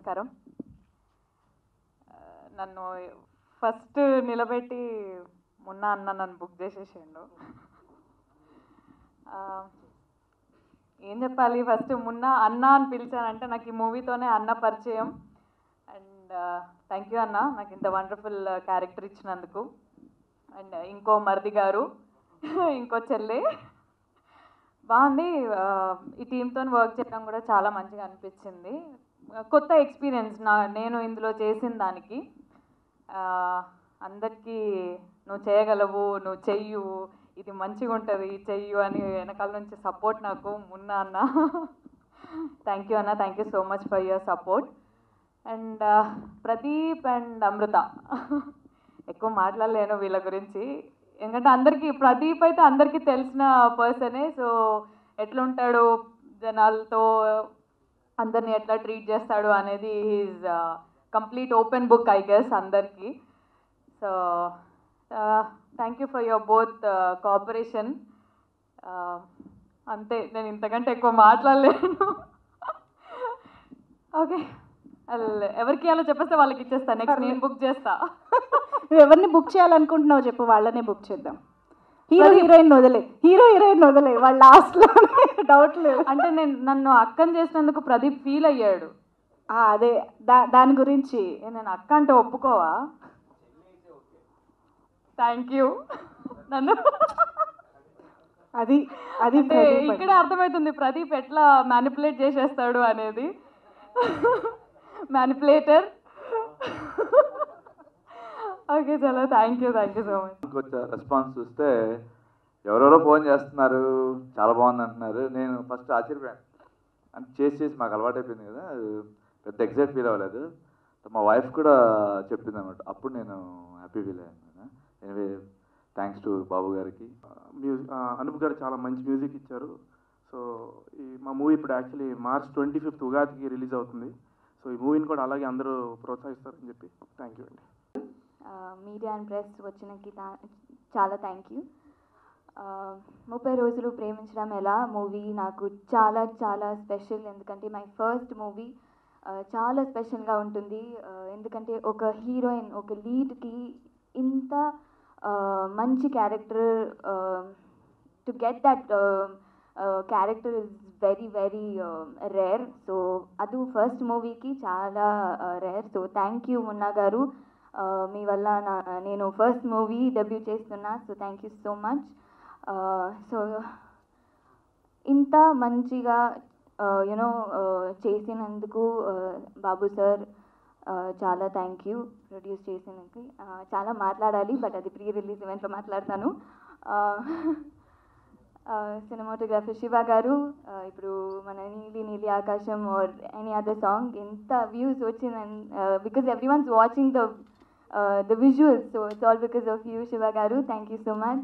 నమస్కారం ఆ, నన్ను ఫస్ట్ నిలబెట్టి మొన్న అన్న నన్ను బుక్ చేసేసిండు ఆ, ఏం చెప్పాలి ఫస్ట్ మొన్న అన్న అని పిలిచానంటే నాకు ఈ మూవీతోనే అన్న పరిచయం అండ్ థ్యాంక్ యూ అన్న నాకు ఇంత వండర్ఫుల్ క్యారెక్టర్ ఇచ్చినందుకు అండ్ ఇంకో మరిది గారు ఇంకో చెల్లి బాగుంది ఆ, ఈ టీంతో వర్క్ చేయడం కూడా చాలా మంచిగా అనిపించింది ఆ, కొత్త ఎక్స్పీరియన్స్ నా నేను ఇందులో చేసిన దానికి ఆ, అందరికీ నువ్వు చేయగలవు నువ్వు చెయ్యు ఇది మంచిగా ఉంటుంది చెయ్యు అని వెనకాల నుంచి సపోర్ట్ నాకు మున్న అన్న థ్యాంక్ యూ అన్న thank you so much for your support and Pradeep and Amrutha ఎక్కువ మాట్లాడలేను వీళ్ళ గురించి ఎందుకంటే అందరికీ ప్రదీప్ అయితే అందరికీ తెలిసిన పర్సనే సో ఎట్లుంటాడు జనాలతో అందరిని ఎట్లా ట్రీట్ చేస్తాడు అనేది is complete open book I guess అందరికీ so thank you for your both cooperation అంతే నేను ఇంతకంటే ఎక్కువ మాట్లాడలేను ఓకే ఎవరికి ఇవ్వాలో చెప్పేస్తే వాళ్ళకి ఇచ్చేస్తాను నెక్స్ట్ నేను బుక్ చేస్తా నువ్వు ఎవరిని బుక్ చేయాలనుకుంటున్నావు చెప్పు వాళ్ళనే బుక్ చేద్దాం హీరో హీరోయిన్ వదిలే హీరో హీరోయిన్ వదిలే వాళ్ళ లాస్ట్లో డౌట్ లేదు అంటే నేను నన్ను అక్కని చేసినందుకు ప్రదీప్ ఫీల్ అయ్యాడు ఆ, అదే దా దాని గురించి ఏ నేను అక్క అంటే ఒప్పుకోవా థ్యాంక్ యూ నన్ను అది అది అంటే ప్రదీప్ అంటే. ఇక్కడే అర్థమవుతుంది ప్రదీప్ ఎట్లా మ్యానిపులేట్ చేసేస్తాడు అనేది మ్యానిపులేటర్ ఓకే చలో thank you thank you so much వచ్చే రెస్పాన్స్ చూస్తే ఎవరెవరో ఫోన్ చేస్తున్నారు చాలా బాగుంది అంటున్నారు నేను ఫస్ట్ ఆశ్చర్యపోయాను అంటే చేసి చేసి మాకు అలవాటు అయిపోయింది కదా అది పెద్ద ఎగ్జైట్ ఫీల్ అవ్వలేదు మా వైఫ్ కూడా చెప్పింది అనమాట అప్పుడు నేను హ్యాపీ ఫీల్ అయ్యాను ఎనివే థ్యాంక్స్ టు బాబు గారికి మ్యూజిక్ అనూప్ గారు చాలా మంచి మ్యూజిక్ ఇచ్చారు సో ఈ మా మూవీ ఇప్పుడు యాక్చువల్లీ మార్చ్ ట్వంటీ ఫిఫ్త్ ఉగాదికి రిలీజ్ అవుతుంది సో ఈ మూవీని కూడా అలాగే అందరూ ప్రోత్సహిస్తారని చెప్పి థ్యాంక్ యూ అండి మీడియా అండ్ ప్రెస్ వచ్చినకి తా- చాలా థ్యాంక్ యూ ముప్పై రోజులు ప్రేమించడం ఎలా మూవీ నాకు చాలా చాలా స్పెషల్ ఎందుకంటే మై ఫస్ట్ మూవీ చాలా స్పెషల్గా ఉంటుంది ఆ, ఎందుకంటే ఒక హీరోయిన్ ఒక లీడ్కి ఇంత ఆ, మంచి character to get that character is very very rare so అది ఫస్ట్ మూవీకి చాలా rare so thank you Munna గారు ఆ, మీ వల్ల నా నేను ఫస్ట్ మూవీ డెబ్యూ చేస్తున్నా so thank you so much so ఇంత మంచిగా యునో చేసినందుకు ఆ, బాబు సార్ ఆ, చాలా థ్యాంక్ యూ ప్రొడ్యూస్ చేసినందుకు ఆ, చాలా మాట్లాడాలి బట్ అది ప్రీ రిలీజ్ ఈవెంట్లో మాట్లాడతాను సినిమాటోగ్రఫర్ శివ గారు ఆ, ఇప్పుడు మన నీలి నీలి Aakasam or any other song ఎంత వ్యూస్ వచ్చిందని because everyone's watching the the visuals so it's all because of you Shiva గారు thank you so much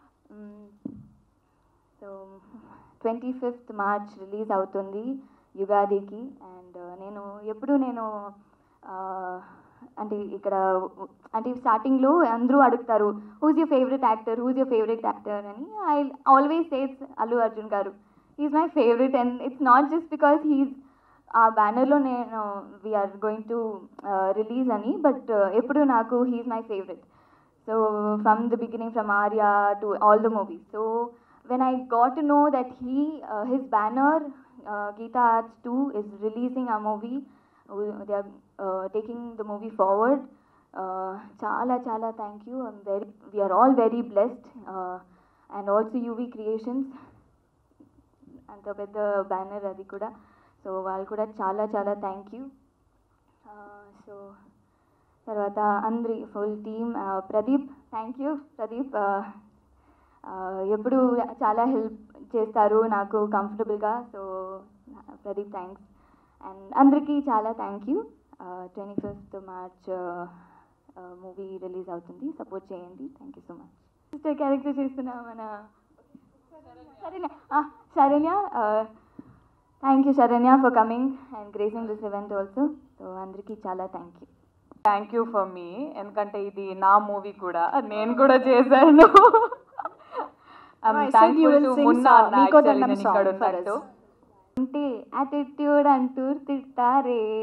so twenty fifth March release అవుతుంది యుగాదికి అండ్ నేను ఎప్పుడు నేను ఆ, అంటే ఇక్కడ అంటే స్టార్టింగ్లో అందరూ అడుగుతారు whose your favourite actor whose your favourite actor అని I always says Allu Arjun గారు is my favourite and it's not just because he's ఆ బ్యానర్లో నేను వీఆర్ గోయింగ్ టు రిలీజ్ అని బట్ ఎప్పుడు నాకు he is my favourite so from the beginning from Arya to all the movies so when I got to know that he, uh, his banner, uh, Geeta Arts 2, is releasing a movie, we- they are uh, taking the movie forward. Uh, chala chala thank you. I'm very, we are all very blessed, uh, and also UV Creations. అంత పెద్ద banner అది కూడా so వాళ్ళు కూడా చాలా చాలా thank you so తర్వాత అందరి full team Pradeep thank you Pradeep ఆ, ఎప్పుడు చాలా హెల్ప్ చేస్తారు నాకు కంఫర్టబుల్గా సో ప్రదీప్ థ్యాంక్స్ అండ్ అందరికీ చాలా thank you twenty fifth March movie release అవుతుంది సపోర్ట్ చేయండి thank you so much sister character చేస్తున్న మన శరణ్య ఆ, Saranya thank you Saranya for coming and gracing this event also so అందరికీ చాలా thank you thank you for మీ ఎందుకంటే ఇది నా మూవీ కూడా నేను కూడా చేశాను I'm I said thankful you will to sing Munna song. అన్న నీకో actually దండం నేను ఇక్కడ song for ఉన్నట్టు. us. అంటే యాటిట్యూడ్ అంటూ తిట్టారే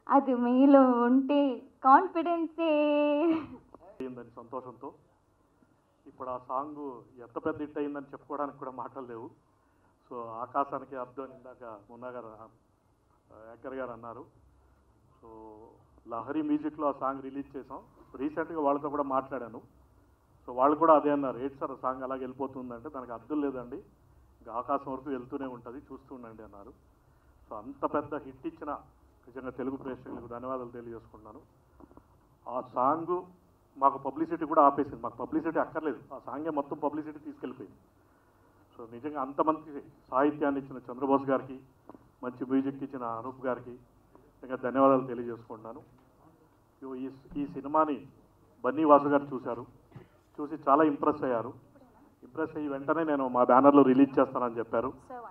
అది మీలో ఉంటే కాన్ఫిడెన్సే అయిందని సంతోషంతో ఇప్పుడు ఆ సాంగ్ ఎంత పెద్ద హిట్ అయిందని చెప్పుకోవడానికి కూడా మాటలు లేవు సో ఆకాశానికి అర్థం ఇందాక మున్నా గారు ఆ, యాంకర్ గారు అన్నారు సో లహరి మ్యూజిక్లో ఆ సాంగ్ రిలీజ్ చేసాం రీసెంట్గా వాళ్ళతో కూడా మాట్లాడాను సో వాళ్ళు కూడా అదే అన్నారు ఏంటి సార్ ఆ సాంగ్ అలాగే వెళ్ళిపోతుందంటే దానికి అర్థం లేదండి ఇంకా ఆకాశం వరకు వెళ్తూనే ఉంటుంది చూస్తూ ఉండండి అన్నారు సో అంత పెద్ద హిట్ ఇచ్చిన నిజంగా తెలుగు ప్రేక్షకులకు ధన్యవాదాలు తెలియజేసుకుంటున్నాను ఆ సాంగ్ మాకు పబ్లిసిటీ కూడా ఆపేసింది మాకు పబ్లిసిటీ అక్కర్లేదు ఆ సాంగే మొత్తం పబ్లిసిటీ తీసుకెళ్ళిపోయింది సో నిజంగా అంత మంచి సాహిత్యాన్ని ఇచ్చిన చంద్రబోస్ గారికి మంచి మ్యూజిక్ ఇచ్చిన అనూప్ గారికి నిజంగా ధన్యవాదాలు తెలియజేసుకుంటున్నాను ఇగో ఈ ఈ సినిమాని బన్నీ వాసు గారు చూశారు చూసి చాలా ఇంప్రెస్ అయ్యారు ఇంప్రెస్ అయ్యి వెంటనే నేను మా బ్యానర్లో రిలీజ్ చేస్తానని చెప్పారు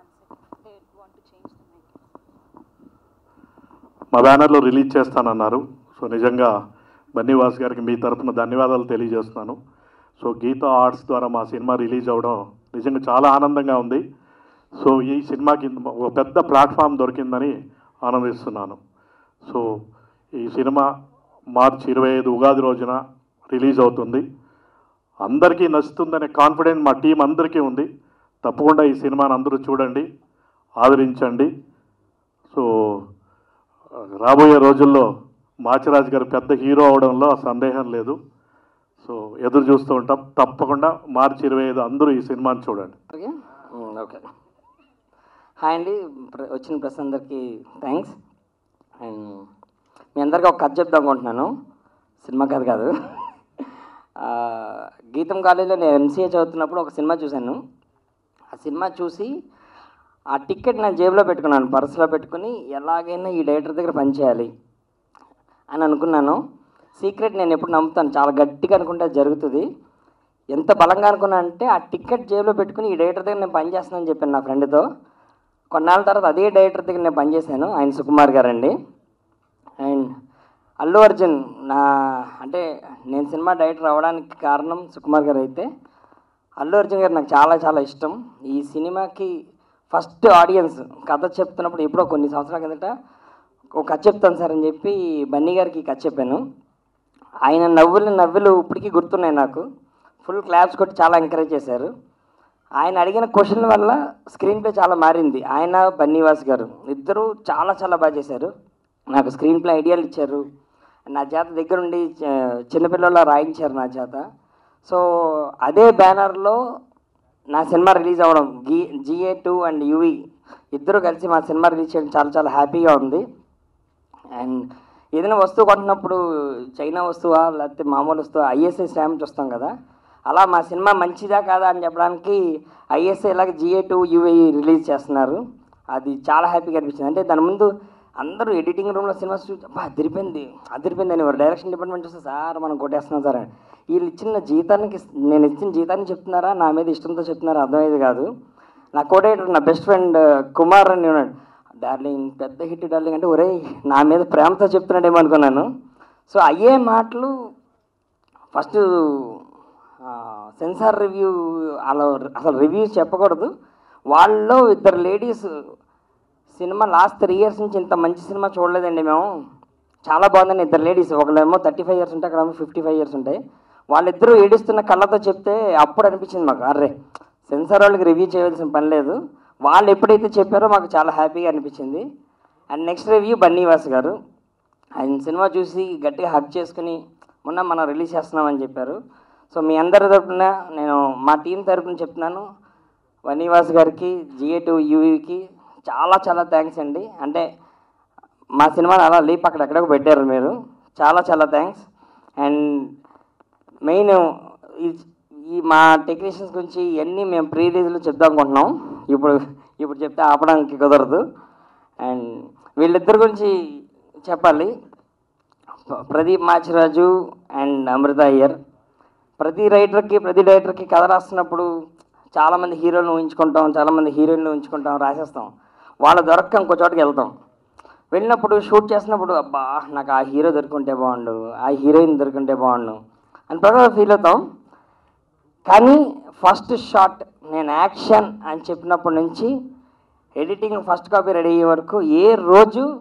మా బ్యానర్లో రిలీజ్ చేస్తానన్నారు సో నిజంగా బన్నీవాస్ గారికి మీ తరపున ధన్యవాదాలు తెలియజేస్తున్నాను సో గీతా ఆర్ట్స్ ద్వారా మా సినిమా రిలీజ్ అవ్వడం నిజంగా చాలా ఆనందంగా ఉంది సో ఈ సినిమాకి ఒక పెద్ద ప్లాట్ఫామ్ దొరికిందని ఆనందిస్తున్నాను సో ఈ సినిమా మార్చి ఇరవై ఐదు ఉగాది రోజున రిలీజ్ అవుతుంది అందరికీ నచ్చుతుందనే కాన్ఫిడెంట్ మా టీం అందరికీ ఉంది తప్పకుండా ఈ సినిమాని అందరూ చూడండి ఆదరించండి సో రాబోయే రోజుల్లో మాచిరాజు గారు పెద్ద హీరో అవడంలో సందేహం లేదు సో ఎదురు చూస్తూ ఉంటాం తప్పకుండా మార్చి ఇరవై ఐదు అందరూ ఈ సినిమాని చూడండి ఓకే ఉమ్, ఓకే హాయ్ అండి ప్ర- వచ్చిన ప్రెస్ అందరికీ థ్యాంక్స్ అండ్ మీ అందరికీ ఒక కథ చెప్దాం అనుకుంటున్నాను సినిమా కథ కాదు ఆ, గీతం కాలేజీలో నేను ఎంసీఏ చదువుతున్నప్పుడు ఒక సినిమా చూశాను ఆ సినిమా చూసి ఆ టికెట్ నేను జేబులో పెట్టుకున్నాను పర్సులో పెట్టుకుని ఎలాగైనా ఈ డైరెక్టర్ దగ్గర పనిచేయాలి అని అనుకున్నాను సీక్రెట్ నేను ఎప్పుడు నమ్ముతాను చాలా గట్టిగా అనుకుంటే అది జరుగుతుంది ఎంత బలంగా అనుకున్నా అంటే ఆ టికెట్ జేబులో పెట్టుకుని ఈ డైరెక్టర్ దగ్గర నేను పనిచేస్తానని చెప్పాను నా ఫ్రెండ్తో కొన్నాళ్ళ తర్వాత అదే డైరెక్టర్ దగ్గర నేను పనిచేశాను ఆయన సుకుమార్ గారండి అండ్ అల్లు అర్జున్ నా అంటే నేను సినిమా డైరెక్టర్ అవ్వడానికి కారణం సుకుమార్ గారు అయితే అల్లు అర్జున్ గారు నాకు చాలా చాలా ఇష్టం ఈ సినిమాకి ఫస్ట్ ఆడియన్స్ కథ చెప్తున్నప్పుడు ఎప్పుడో కొన్ని సంవత్సరాల కిందట ఒక కథ చెప్తాను సార్ అని చెప్పి బన్నీ గారికి ఈ కథ చెప్పాను ఆయన నవ్వులు నవ్వులు ఇప్పటికీ గుర్తున్నాయి నాకు ఫుల్ క్లాప్స్ కొట్టి చాలా ఎంకరేజ్ చేశారు ఆయన అడిగిన క్వశ్చన్ వల్ల స్క్రీన్ ప్లే చాలా మారింది ఆయన బన్నీవాస్ గారు ఇద్దరు చాలా చాలా బాగా చేశారు నాకు స్క్రీన్ ప్లే ఐడియాలు ఇచ్చారు నా చేత దగ్గరుండి చ- చిన్నపిల్లల రాయించారు నా చేత సో అదే బ్యానర్లో నా సినిమా రిలీజ్ అవ్వడం గి జిఏ టూ అండ్ యూవి ఇద్దరు కలిసి మా సినిమా రిలీజ్ చేయడం చాలా చాలా హ్యాపీగా ఉంది అండ్ ఏదైనా వస్తువు కొంటున్నప్పుడు చైనా వస్తువా లేకపోతే మామూలు వస్తువా ఐఎస్ఐ స్టాంప్ చూస్తాం కదా అలా మా సినిమా మంచిదా కాదా అని చెప్పడానికి ఐఎస్ఐ లాగా జిఏ టూ యూఐ రిలీజ్ చేస్తున్నారు అది చాలా హ్యాపీగా అనిపించింది అంటే దాని ముందు అందరూ ఎడిటింగ్ రూమ్లో సినిమా చూసి అబ్బా అదిరిపోయింది అదిరిపోయింది అని డైరెక్షన్ డిపార్ట్మెంట్ చూస్తే సార్ మనం కొట్టేస్తున్నాం సార్ అని వీళ్ళు ఇచ్చిన జీతానికి నేను ఇచ్చిన జీతాన్ని చెప్తున్నారా నా మీద ఇష్టంతో చెప్తున్నారా అర్థమయ్యేది కాదు నా కోడేటర్ నా బెస్ట్ ఫ్రెండ్ కుమార్ అని ఉన్నాడు డార్లింగ్ పెద్ద హిట్ డార్లింగ్ అంటే ఒరే నా మీద ప్రేమతో చెప్తున్నాడేమో అనుకున్నాను సో అయ్యే మాటలు ఫస్ట్ సెన్సార్ రివ్యూ అలా అసలు రివ్యూస్ చెప్పకూడదు వాళ్ళలో ఇద్దరు ladies cinema last three years నుంచి ఇంత మంచి సినిమా చూడలేదండి మేము చాలా బాగుందండి ఇద్దరు లేడీస్ ఒకళ్ళేమో థర్టీ ఫైవ్ ఇయర్స్ ఉంటాయి అక్కడేమో ఫిఫ్టీ ఫైవ్ ఇయర్స్ ఉంటాయి వాళ్ళిద్దరూ ఏడుస్తున్న కళ్ళతో చెప్తే అప్పుడు అనిపించింది మాకు అర్రే సెన్సార్ వాళ్ళకి రివ్యూ చేయవలసిన పని లేదు వాళ్ళు ఎప్పుడైతే చెప్పారో మాకు చాలా హ్యాపీగా అనిపించింది అండ్ నెక్స్ట్ రివ్యూ బన్నీవాస్ గారు ఆయన సినిమా చూసి గట్టిగా హక్ చేసుకుని మొన్న మనం రిలీజ్ చేస్తున్నామని చెప్పారు సో మీ అందరి తరపున నేను మా టీం తరపున చెప్తున్నాను వనీవాస్ గారికి జిఏ టూ యూవీకి చాలా చాలా థ్యాంక్స్ అండి అంటే మా సినిమాని అలా లీప్ అక్కడ ఎక్కడో పెట్టారు మీరు చాలా చాలా థ్యాంక్స్ అండ్ మెయిన్ ఈ ఈ మా టెక్నీషియన్స్ గురించి ఇవన్నీ మేము ప్రీ రిలీజ్లో చెప్దాం అనుకుంటున్నాం ఇప్పుడు ఇప్పుడు చెప్తే ఆపడానికి కుదరదు అండ్ వీళ్ళిద్దరి గురించి చెప్పాలి ప్ర- ప్రదీప్ మాచిరాజు అండ్ అమృత అయ్యర్ ప్రతి రైటర్కి ప్రతి డైరెక్టర్కి కథ రాస్తున్నప్పుడు చాలామంది హీరోలను ఊహించుకుంటాం చాలామంది హీరోయిన్లు ఊహించుకుంటాం రాసేస్తాం వాళ్ళ దొరక్క ఇంకో చోటుకి వెళ్తాం వెళ్ళినప్పుడు షూట్ చేసినప్పుడు అబ్బా నాకు ఆ హీరో దొరుకుంటే బాగుండు ఆ హీరోయిన్ దొరుకుంటే బాగుండు అని ప్రకారం ఫీల్ అవుతాం కానీ ఫస్ట్ షాట్ నేను యాక్షన్ అని చెప్పినప్పటి నుంచి ఎడిటింగ్ ఫస్ట్ కాపీ రెడీ అయ్యే వరకు ఏ రోజు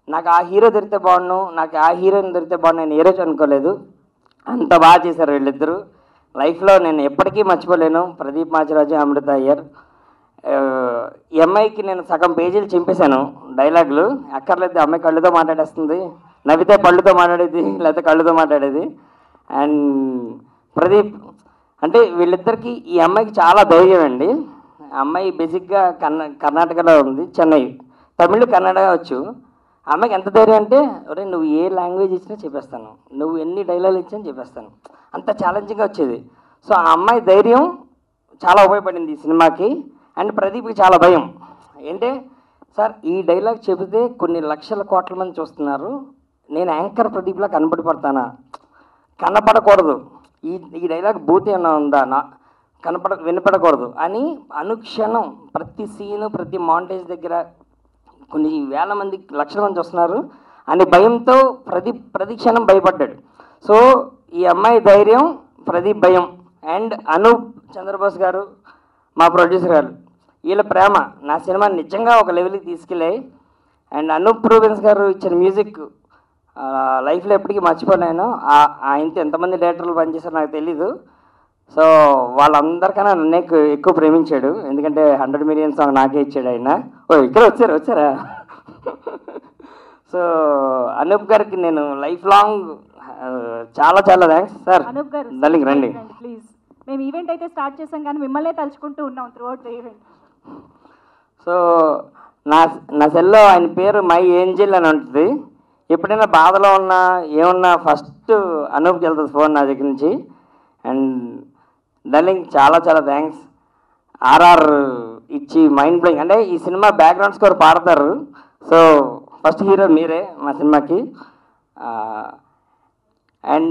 నాకు ఆ హీరో దొరికితే బాగున్నాను నాకు ఆ హీరోయిన్ దొరికితే బాగున్నాను నేను ఏ రోజు అనుకోలేదు అంత బాగా చేశారు వీళ్ళిద్దరూ లైఫ్లో నేను ఎప్పటికీ మర్చిపోలేను ప్రదీప్ మాచిరాజు అమృత అయ్యర్ ఆ, ఈ అమ్మాయికి నేను సగం పేజీలు చింపేశాను డైలాగులు అక్కర్లేదు అమ్మాయి కళ్ళుతో మాట్లాడేస్తుంది నవ్వితే పళ్ళుతో మాట్లాడేది లేకపోతే కళ్ళుతో మాట్లాడేది అండ్ ప్రదీప్ అంటే వీళ్ళిద్దరికి ఈ అమ్మాయికి చాలా ధైర్యం అండి ఆ అమ్మాయి బేసిక్గా కర్ణ కర్ణాటకలో ఉంది చెన్నై తమిళ్ కన్నడ వచ్చు ఆ అమ్మాయికి ఎంత ధైర్యం అంటే ఒరే నువ్వు ఏ లాంగ్వేజ్ ఇచ్చినా చెప్పేస్తాను నువ్వు ఎన్ని డైలాగులు ఇచ్చినా చెప్పేస్తాను అంత ఛాలెంజింగ్గా వచ్చేది సో ఆ అమ్మాయి ధైర్యం చాలా ఉపయోగపడింది ఈ సినిమాకి అండ్ ప్రదీప్కి చాలా భయం ఏంటే సార్ ఈ డైలాగ్ చెబితే కొన్ని లక్షల కోట్ల మంది చూస్తున్నారు నేను యాంకర్ ప్రదీప్లా కనబడిపడతానా కనపడకూడదు ఈ ఈ డైలాగ్ బూత్ ఏమన్నా ఉందా నా కనపడ వినపడకూడదు అని అనుక్షణం ప్రతి సీను ప్రతి మాంటేజ్ దగ్గర కొన్ని వేల మంది లక్షల మంది వస్తున్నారు అని భయంతో ప్రతి ప్రతి క్షణం భయపడ్డాడు సో ఈ అమ్మాయి ధైర్యం ప్రదీప్ భయం అండ్ అనూప్ చంద్రబోస్ గారు మా ప్రొడ్యూసర్ గారు వీళ్ళ ప్రేమ నా సినిమా నిజంగా ఒక లెవెల్కి తీసుకెళ్ళాయి అండ్ అనూప్ ప్రూవెన్స్ గారు ఇచ్చిన మ్యూజిక్ లైఫ్లో ఎప్పటికీ మర్చిపోలేను ఆ- ఆయనతో ఎంతమంది డైరెక్టర్లు పనిచేశారో నాకు తెలీదు సో వాళ్ళందరికన్నా నన్ను ఎక్కువ ఎక్కువ ప్రేమించాడు ఎందుకంటే హండ్రెడ్ మిలియన్ సాంగ్ నాకే ఇచ్చాడు ఆయన ఓ ఇక్కడ వచ్చారు వచ్చారా సో అనూప్ గారికి నేను లైఫ్ లాంగ్ ఆ, చాలా చాలా థ్యాంక్స్ సార్ అనూప్ గారు డార్లింగ్ రండి ప్లీజ్ మేము ఈవెంట్ అయితే స్టార్ట్ చేసాం కానీ మిమ్మల్నే తలుచుకుంటూ ఉన్నాం throughout the event so నా నా సెల్లో ఆయన పేరు మై ఏంజిల్ అని ఉంటుంది ఎప్పుడైనా బాధలో ఉన్నా ఏమన్నా ఫస్ట్ అనూప్కి వెళ్తుంది ఫోన్ నా దగ్గర నుంచి అండ్ డార్లింగ్ చాలా చాలా థ్యాంక్స్ ఆర్ఆర్ ఇచ్చి మైండ్ బ్లోయింగ్ అంటే ఈ సినిమా బ్యాక్గ్రౌండ్ స్కోర్ పాడతారు సో ఫస్ట్ హీరో మీరే మా సినిమాకి అండ్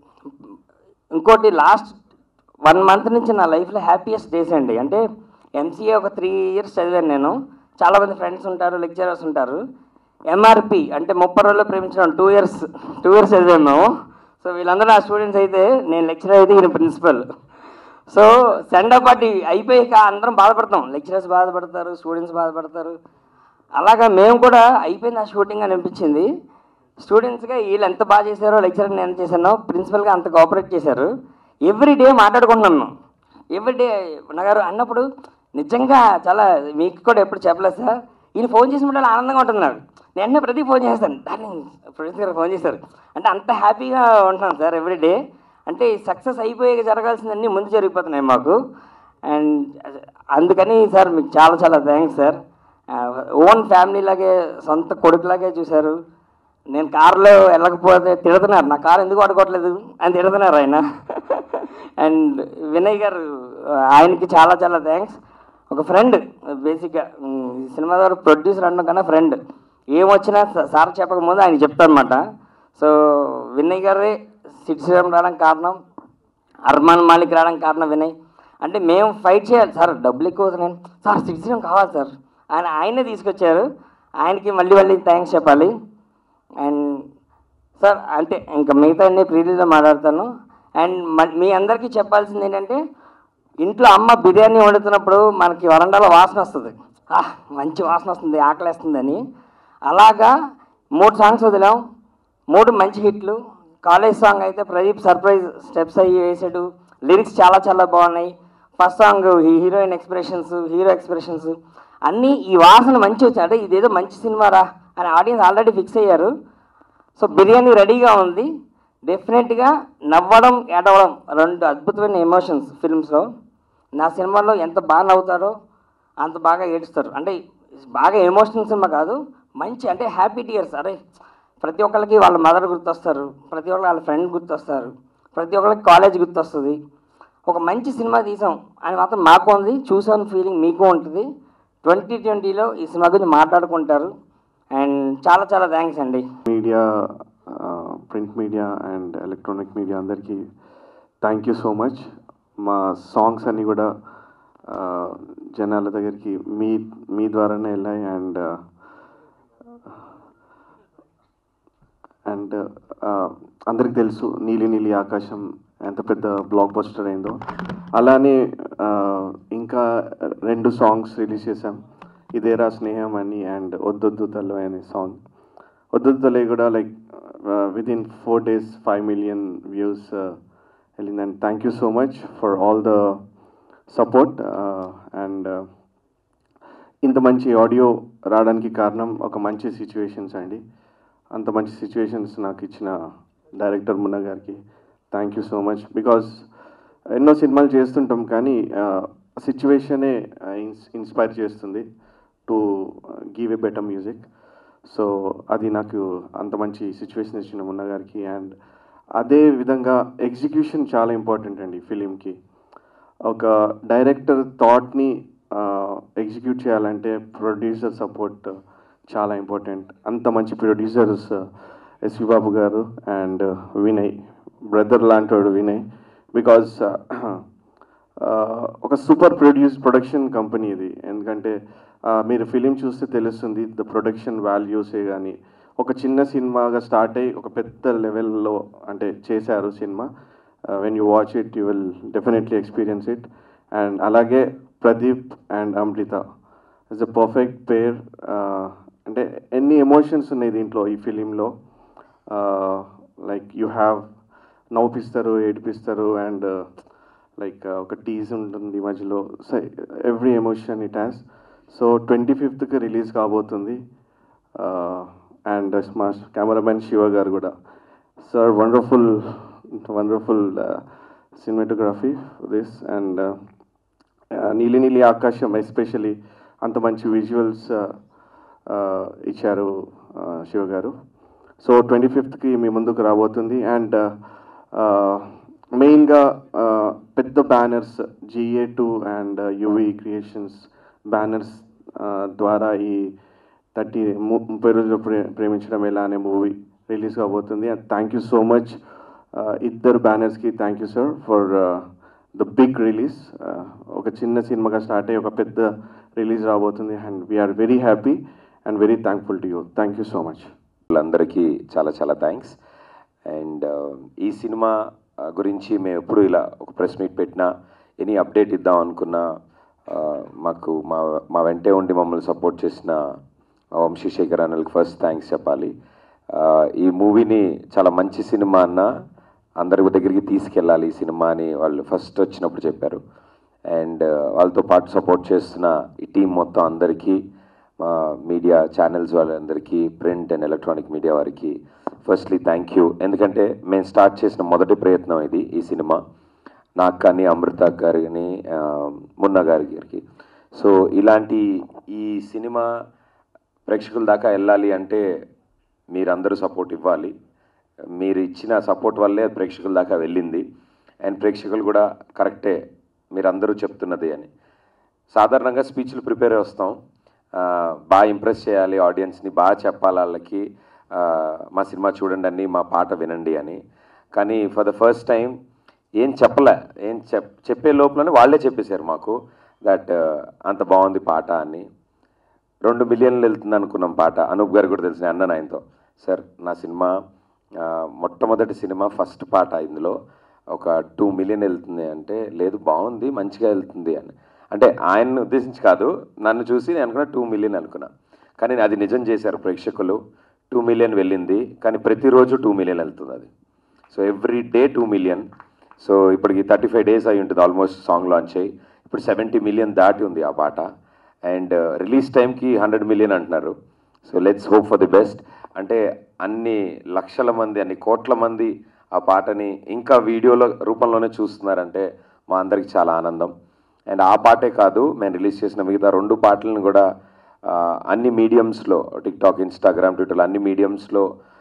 ఇంకోటి లాస్ట్ వన్ మంత్ నుంచి నా లైఫ్లో హ్యాపీయెస్ట్ డేస్ అండి అంటే ఎంసీఏ ఒక త్రీ ఇయర్స్ చదివాను నేను చాలామంది ఫ్రెండ్స్ ఉంటారు లెక్చరర్స్ ఉంటారు ఎంఆర్పి అంటే ముప్పై రోజుల్లో ప్రేమించడం టూ ఇయర్స్ టూ ఇయర్స్ చదివాము మేము సో వీళ్ళందరూ నా స్టూడెంట్స్ అయితే నేను లెక్చరర్ అయితే ఈయన ప్రిన్సిపల్ సో సెండ్ పార్టీ అయిపోయాక అందరం బాధపడతాం లెక్చరర్స్ బాధపడతారు స్టూడెంట్స్ బాధపడతారు అలాగా మేము కూడా అయిపోయింది ఆ షూటింగ్ అని అనిపించింది స్టూడెంట్స్గా వీళ్ళు ఎంత బాగా చేశారో లెక్చరర్ నేను ఎంత చేశానో ప్రిన్సిపల్గా అంత కోఆపరేట్ చేశారు ఎవ్రీ డే మాట్లాడుకుంటున్నాం మేము ఎవ్రీ డే నగారు అన్నప్పుడు నిజంగా చాలా మీకు కూడా ఎప్పుడు చెప్పలేదు సార్ ఈయన ఫోన్ చేసినప్పుడు ఆనందంగా ఉంటున్నారు నేను ప్రతి ఫోన్ చేస్తాను దాన్ని ఫ్రెండ్స్ గారు ఫోన్ చేశారు అంటే అంత హ్యాపీగా ఉంటున్నాను సార్ ఎవ్రీ డే అంటే సక్సెస్ అయిపోయాక జరగాల్సిందన్నీ ముందు జరిగిపోతున్నాయి మాకు అండ్ అందుకని సార్ మీకు చాలా చాలా థ్యాంక్స్ సార్ ఓన్ ఫ్యామిలీ లాగే సొంత కొడుకులాగే చూశారు నేను కారులో వెళ్ళకపోతే తిడుతున్నారు నా కారు ఎందుకు వాడుకోవట్లేదు అని తిడుతున్నారు ఆయన అండ్ వినయ్ గారు ఆయనకి చాలా చాలా థ్యాంక్స్ ఒక ఫ్రెండ్ బేసిక్గా ఈ సినిమా ద్వారా ప్రొడ్యూసర్ అనడం కన్నా ఫ్రెండ్ ఏమొచ్చినా స- సార్ చెప్పకముందు ఆయన చెప్తారనమాట సో వినయ్ గారే సిట్ శ్రీరామ్ రావడానికి కారణం అర్మాన్ మాలిక్ రావడానికి కారణం వినయ్ అంటే మేము ఫైట్ చేయాలి సార్ డబ్బులు ఎక్కువ అవుతున్నాయి సార్ సిట్ శ్రీరామ్ కావాలి సార్ ఆయన ఆయనే తీసుకొచ్చారు ఆయనకి మళ్ళీ మళ్ళీ థ్యాంక్స్ చెప్పాలి అండ్ సార్ అంటే ఇంకా మిగతా అన్ని ప్రీలీలో మాట్లాడతాను అండ్ మ- మీ అందరికీ చెప్పాల్సింది ఏంటంటే ఇంట్లో అమ్మ బిర్యానీ వండుతున్నప్పుడు మనకి వరండాలో వాసన వస్తుంది "ఆ, మంచి వాసన వస్తుంది ఆకలేస్తుందని అలాగా మూడు సాంగ్స్ వదిలాం మూడు మంచి హిట్లు కాలేజ్ సాంగ్ అయితే ప్రదీప్ సర్ప్రైజ్ స్టెప్స్ అయ్యి వేసాడు లిరిక్స్ చాలా చాలా బాగున్నాయి first song heroine expressions hero expressions అన్నీ ఈ వాసన మంచి వచ్చాయి అంటే ఇదేదో మంచి సినిమా రా అని ఆడియన్స్ ఆల్రెడీ ఫిక్స్ అయ్యారు సో బిర్యానీ రెడీగా ఉంది డెఫినెట్గా నవ్వడం ఏడవడం రెండు అద్భుతమైన ఎమోషన్స్ ఫిల్మ్స్లో నా సినిమాలో ఎంత బాగా నవ్వుతారో అంత బాగా ఏడుస్తారు అంటే బాగా ఎమోషనల్ సినిమా కాదు మంచి అంటే హ్యాపీ టీయర్స్ అరే ప్రతి ఒక్కరికి వాళ్ళ మదర్ గుర్తొస్తారు ప్రతి ఒక్కరికి వాళ్ళ ఫ్రెండ్ గుర్తొస్తారు ప్రతి ఒక్కరికి కాలేజ్ గుర్తొస్తుంది ఒక మంచి సినిమా తీసాం అని మాత్రం మాకు ఉంది చూసాను ఫీలింగ్ మీకు ఉంటుంది ట్వంటీ ట్వంటీలో ఈ సినిమా గురించి మాట్లాడుకుంటారు అండ్ చాలా చాలా థ్యాంక్స్ అండి media print media and electronic media అందరికీ థ్యాంక్ యూ సో మచ్ మా సాంగ్స్ అన్నీ కూడా ఆ, జనాల దగ్గరికి మీ మీ ద్వారానే వెళ్ళాయి అండ్ అండ్ అందరికి తెలుసు నీలి నీలి ఆకాశం ఎంత పెద్ద బ్లాక్ బస్టర్ అయిందో అలానే ఆ, ఇంకా రెండు సాంగ్స్ రిలీజ్ చేశాం ఇదేరా స్నేహం అని అండ్ వద్దొద్దు తల్లు అనే సాంగ్ వద్దులే కూడా like with in four days five million views వెళ్ళింది and thank you so much for all the support and ఇంత మంచి ఆడియో రావడానికి కారణం ఒక మంచి సిచ్యువేషన్స్ అండి అంత మంచి సిచ్యువేషన్స్ నాకు ఇచ్చిన డైరెక్టర్ మున్న గారికి thank you so much because ఎన్నో సినిమాలు చేస్తుంటాం కానీ సిచ్యువేషనే ఇన్స్పైర్ చేస్తుంది to give a better music so అది నాకు అంత మంచి సిచ్యువేషన్ ఇచ్చిన మున్న గారికి అండ్ అదే విధంగా ఎగ్జిక్యూషన్ చాలా ఇంపార్టెంట్ అండి ఫిలింకి ఒక డైరెక్టర్ థాట్ని ఎగ్జిక్యూట్ చేయాలంటే ప్రొడ్యూసర్ సపోర్ట్ చాలా ఇంపార్టెంట్ అంత మంచి ప్రొడ్యూసర్స్ ఎస్వి బాబు గారు అండ్ వినయ్ బ్రదర్ లాంటి వినయ్ బికాజ్ ఒక సూపర్ ప్రొడ్యూస్ ప్రొడక్షన్ కంపెనీ ఇది ఎందుకంటే uh, మీరు ఫిలిం చూస్తే తెలుస్తుంది ద ప్రొడక్షన్ వాల్యూసే కానీ ఒక చిన్న సినిమాగా స్టార్ట్ అయ్యి ఒక పెద్ద లెవెల్లో అంటే చేశారు cinema when you watch it you will definitely experience it and అలాగే Pradeep and Amrita is a perfect pair అంటే ఎన్ని ఎమోషన్స్ ఉన్నాయి దీంట్లో ఈ ఫిలింలో లైక్ యూ హ్యావ్ నవ్వుపిస్తారు ఏడిపిస్తారు అండ్ లైక్ ఒక టీజ్ ఉంటుంది మధ్యలో so every emotion it has so twenty ఫిఫ్త్కి రిలీజ్ కాబోతుంది అండ్ మా కెమెరామెన్ శివ గారు కూడా sir wonderful wonderful cinematography this and నీలి నీలి ఆకాశం ఎస్పెషలీ అంత మంచి విజువల్స్ ఇచ్చారు శివ గారు సో ట్వంటీ ఫిఫ్త్కి మీ ముందుకు రాబోతుంది అండ్ మెయిన్గా పెద్ద banners GA two and UV creations banners ద్వారా ఈ థర్టీ ముప్పై రోజులు ప్రే ప్రేమించడం ఎలా అనే మూవీ రిలీజ్ కాబోతుంది and thank you so much ఇద్దరు బ్యానర్స్కి thank you sir for the big release ఒక చిన్న సినిమాగా స్టార్ట్ అయ్యి ఒక పెద్ద రిలీజ్ రాబోతుంది and we are very happy and very thankful to you thank you so much అందరికీ చాలా చాలా థ్యాంక్స్ అండ్ ఈ సినిమా ఆ, గురించి మేము ఎప్పుడు ఇలా ఒక ప్రెస్ మీట్ పెట్టినా ఎనీ అప్డేట్ ఇద్దాం అనుకున్నా ఆ, మాకు మా మా వెంటే ఉండి మమ్మల్ని సపోర్ట్ చేసిన మా వంశీశేఖర్ అన్నలకు ఫస్ట్ థ్యాంక్స్ చెప్పాలి ఆ, ఈ మూవీని చాలా మంచి సినిమా అన్న అందరి దగ్గరికి తీసుకెళ్ళాలి ఈ సినిమా అని వాళ్ళు ఫస్ట్ వచ్చినప్పుడు చెప్పారు అండ్ వాళ్ళతో పాటు సపోర్ట్ చేస్తున్న ఈ టీం మొత్తం అందరికీ మా మీడియా ఛానల్స్ వాళ్ళందరికీ ప్రింట్ అండ్ ఎలక్ట్రానిక్ మీడియా వారికి ఫస్ట్లీ థ్యాంక్ యూ ఎందుకంటే మేము స్టార్ట్ చేసిన మొదటి ప్రయత్నం ఇది ఈ సినిమా నాకు కానీ అమృత గారిని ఆ, మున్న గారి గారికి సో ఇలాంటి ఈ సినిమా ప్రేక్షకుల దాకా వెళ్ళాలి అంటే మీరందరూ సపోర్ట్ ఇవ్వాలి మీరు ఇచ్చిన సపోర్ట్ వల్లే ప్రేక్షకుల దాకా వెళ్ళింది అండ్ ప్రేక్షకులు కూడా కరెక్టే మీరందరూ చెప్తున్నది అని సాధారణంగా స్పీచ్లు ప్రిపేర్ వస్తాం ఆ, బాగా ఇంప్రెస్ చేయాలి ఆడియన్స్ని బాగా చెప్పాలి వాళ్ళకి ఆ, మా సినిమా చూడండి అని మా పాట వినండి అని కానీ ఫర్ ద ఫస్ట్ టైం ఏం చెప్పలే ఏం చెప్ చెప్పే లోపలనే వాళ్ళే చెప్పేశారు మాకు దట్ అంత బాగుంది పాట అని రెండు మిలియన్లు వెళ్తుంది అనుకున్నాం పాట అనూప్ గారు కూడా తెలిసిన అన్న ఆయనతో సార్ నా సినిమా ఆ, మొట్టమొదటి సినిమా ఫస్ట్ పాట ఇందులో ఒక టూ మిలియన్ వెళ్తుంది అంటే లేదు బాగుంది మంచిగా వెళ్తుంది అని అంటే ఆయన్ని ఉద్దేశించి కాదు నన్ను చూసి నేను అనుకున్నా టూ మిలియన్ అనుకున్నా కానీ అది నిజం చేశారు ప్రేక్షకులు టూ మిలియన్ వెళ్ళింది కానీ ప్రతిరోజు టూ మిలియన్ వెళ్తుంది అది so every day two million so ఇప్పటికి థర్టీ ఫైవ్ డేస్ అయి ఉంటుంది ఆల్మోస్ట్ సాంగ్ లాంచ్ అయ్యి ఇప్పుడు సెవెంటీ మిలియన్ దాటి ఉంది ఆ పాట అండ్ రిలీజ్ టైంకి హండ్రెడ్ మిలియన్ అంటున్నారు so let's hope for the best అంటే అన్ని లక్షల మంది అన్ని కోట్ల మంది ఆ పాటని ఇంకా వీడియోల రూపంలోనే చూస్తున్నారంటే మా అందరికి చాలా ఆనందం అండ్ ఆ పాటే కాదు మేము రిలీజ్ చేసిన మిగతా రెండు పాటలను కూడా ఆ, అన్ని మీడియంస్లో టిక్టాక్ ఇన్స్టాగ్రామ్ ట్విట్టర్ అన్ని మీడియంస్లో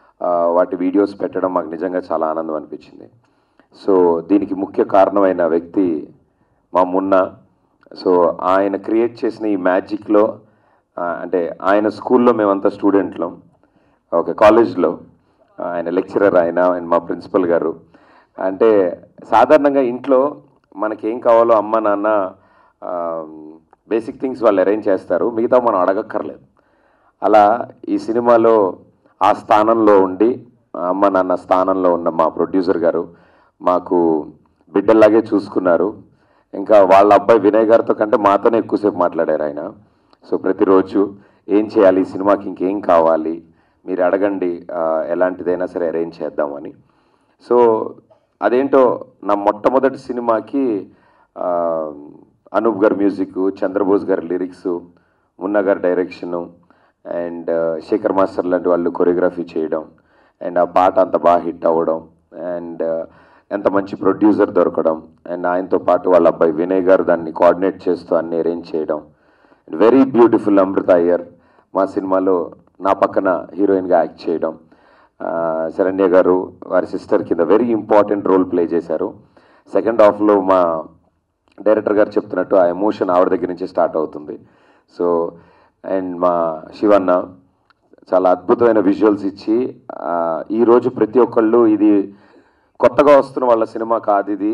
వాటి వీడియోస్ పెట్టడం మాకు నిజంగా చాలా ఆనందం అనిపించింది సో దీనికి ముఖ్య కారణమైన వ్యక్తి మా మున్న సో ఆయన క్రియేట్ చేసిన ఈ మ్యాజిక్లో అంటే ఆయన స్కూల్లో మేమంతా స్టూడెంట్లం ఓకే కాలేజ్లో ఆయన లెక్చరర్ ఆయన అండ్ మా ప్రిన్సిపల్ గారు అంటే సాధారణంగా ఇంట్లో మనకేం కావాలో అమ్మ నాన్న బేసిక్ థింగ్స్ వాళ్ళు అరేంజ్ చేస్తారు మిగతా మనం అడగక్కర్లేదు అలా ఈ సినిమాలో ఆ స్థానంలో ఉండి ఆ అమ్మ నాన్న స్థానంలో ఉన్న మా ప్రొడ్యూసర్ గారు మాకు బిడ్డల్లాగే చూసుకున్నారు ఇంకా వాళ్ళ అబ్బాయి వినయ్ గారితో కంటే మాతోనే ఎక్కువసేపు మాట్లాడారు ఆయన సో ప్రతిరోజు ఏం చేయాలి ఈ సినిమాకి ఇంకేం కావాలి మీరు అడగండి ఆ, ఎలాంటిదైనా సరే అరేంజ్ చేద్దామని సో అదేంటో నా మొట్టమొదటి సినిమాకి ఆ, అనూప్ గారి మ్యూజిక్ చంద్రబోస్ గారి లిరిక్స్ మున్నా గారి డైరెక్షను అండ్ శేఖర్ మాస్టర్ లాంటి వాళ్ళు కొరియోగ్రఫీ చేయడం అండ్ ఆ పాట అంత బాగా హిట్ అవ్వడం అండ్ ఎంత మంచి ప్రొడ్యూసర్ దొరకడం అండ్ ఆయనతో పాటు వాళ్ళ అబ్బాయి వినయ్ గారు దాన్ని కోఆర్డినేట్ చేస్తూ అన్ని అరేంజ్ చేయడం వెరీ బ్యూటిఫుల్ అమృత అయ్యర్ మా సినిమాలో నా పక్కన హీరోయిన్గా యాక్ట్ చేయడం ఆ, శరణ్య గారు వారి సిస్టర్ కింద వెరీ ఇంపార్టెంట్ రోల్ ప్లే చేశారు సెకండ్ హాఫ్లో మా డైరెక్టర్ గారు చెప్తున్నట్టు ఆ ఎమోషన్ ఆవిడ దగ్గర నుంచి స్టార్ట్ అవుతుంది సో అండ్ మా శివన్న చాలా అద్భుతమైన విజువల్స్ ఇచ్చి ఆ, ఈరోజు ప్రతి ఒక్కళ్ళు ఇది కొత్తగా వస్తున్న వాళ్ళ సినిమా కాదు ఇది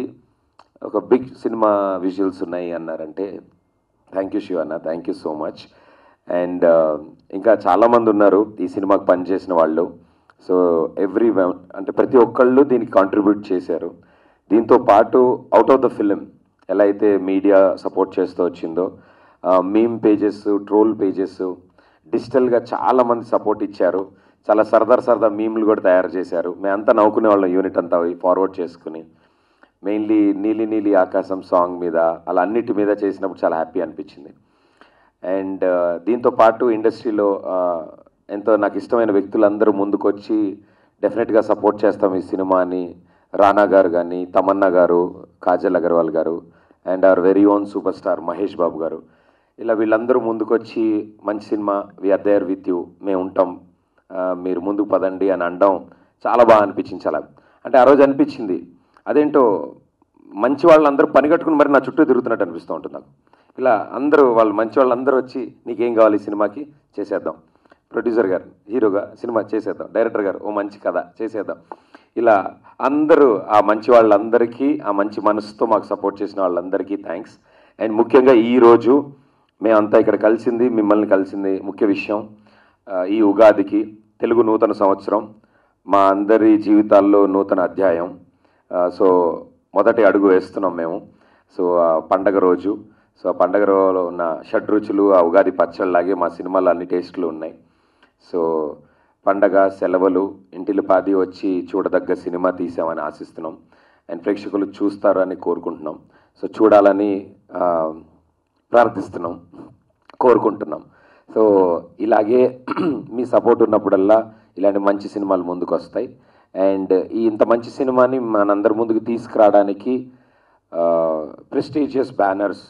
ఒక బిగ్ సినిమా విజువల్స్ ఉన్నాయి అన్నారంటే thank you Shivanna thank you so much and ఇంకా చాలామంది ఉన్నారు ఈ సినిమాకి పనిచేసిన వాళ్ళు సో ఎవ్రీ అంటే ప్రతి ఒక్కళ్ళు దీనికి కాంట్రిబ్యూట్ చేశారు దీంతో పాటు అవుట్ ఆఫ్ ద ఫిలిం ఎలా అయితే మీడియా సపోర్ట్ చేస్తూ వచ్చిందో మీమ్ పేజెస్ ట్రోల్ పేజెస్ డిజిటల్గా చాలామంది సపోర్ట్ ఇచ్చారు చాలా సరదా సరదా మీమ్లు కూడా తయారు చేశారు మేమంతా నవ్వుకునే వాళ్ళం యూనిట్ అంతా ఫార్వర్డ్ చేసుకుని మెయిన్లీ నీలి నీలి ఆకాశం సాంగ్ మీద అలా అన్నిటి మీద చేసినప్పుడు చాలా హ్యాపీ అనిపించింది అండ్ దీంతో పాటు ఇండస్ట్రీలో ఎంతో నాకు ఇష్టమైన వ్యక్తులందరూ ముందుకొచ్చి డెఫినెట్గా సపోర్ట్ చేస్తాం ఈ సినిమాని రానా గారు కానీ తమన్నా గారు కాజల్ అగర్వాల్ గారు and our very own super star Mahesh Babu గారు ఇలా వీళ్ళందరూ ముందుకొచ్చి మంచి cinema we are there with you మేము ఉంటాం ఆ, మీరు ముందుకు పదండి అని అనడం చాలా బాగా అనిపించింది చాలా అంటే ఆ రోజు అనిపించింది అదేంటో మంచి వాళ్ళందరూ పని కట్టుకుని మరి నా చుట్టూ తిరుగుతున్నట్టు అనిపిస్తూ ఉంటుంది నాకు ఇలా అందరూ వాళ్ళు మంచి వాళ్ళందరూ వచ్చి నీకేం కావాలి ఈ సినిమాకి చేసేద్దాం ప్రొడ్యూసర్ గారు హీరోగా సినిమా చేసేద్దాం డైరెక్టర్ గారు ఓ మంచి కథ చేసేద్దాం ఇలా అందరూ ఆ మంచి వాళ్ళందరికీ ఆ మంచి మనసుతో మాకు సపోర్ట్ చేసిన వాళ్ళందరికీ థ్యాంక్స్ అండ్ ముఖ్యంగా ఈ రోజు మేమంతా ఇక్కడ కలిసింది మిమ్మల్ని కలిసింది ముఖ్య విషయం ఆ, ఈ ఉగాదికి తెలుగు నూతన సంవత్సరం మా అందరి జీవితాల్లో నూతన అధ్యాయం ఆ, సో మొదటి అడుగు వేస్తున్నాం మేము సో ఆ పండగ రోజు సో ఆ పండగ రోజులో ఉన్న షడ్రుచులు ఆ ఉగాది పచ్చళ్ళలాగే మా సినిమాలో అన్ని టేస్టులు ఉన్నాయి సో పండగ సెలవులు ఇంటిలి పాది వచ్చి చూడదగ్గ సినిమా తీసామని ఆశిస్తున్నాం అండ్ ప్రేక్షకులు చూస్తారని కోరుకుంటున్నాం సో చూడాలని ఆ, ప్రార్థిస్తున్నాం కోరుకుంటున్నాం సో ఇలాగే మీ సపోర్ట్ ఉన్నప్పుడల్లా ఇలాంటి మంచి సినిమాలు ముందుకు వస్తాయి అండ్ ఈ ఇంత మంచి సినిమాని మనందరి ముందుకు తీసుకురావడానికి prestigious banners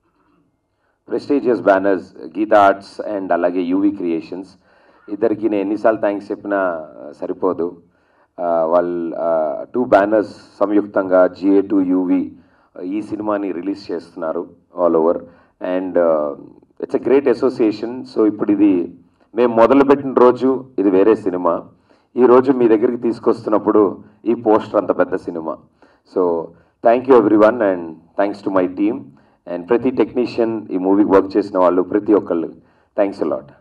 prestigious banners Geetha Arts and అలాగే యూవి క్రియేషన్స్ ఇద్దరికి నేను ఎన్నిసార్లు థ్యాంక్స్ చెప్పినా ఆ, సరిపోదు ఆ, వాళ్ళ టూ బ్యానర్స్ సంయుక్తంగా జిఏ టు యూవి ఈ సినిమాని రిలీజ్ చేస్తున్నారు all over and it's a great association so ఇప్పుడు ఇది మేము మొదలుపెట్టిన రోజు ఇది వేరే సినిమా ఈ రోజు మీ దగ్గరికి తీసుకొస్తున్నప్పుడు ఈ పోస్టర్ అంత పెద్ద cinema so thank you every one and thanks to my team and ప్రతి టెక్నీషియన్ ఈ మూవీకి వర్క్ చేసిన వాళ్ళు ప్రతి ఒక్కళ్ళు థ్యాంక్స్ అలాట్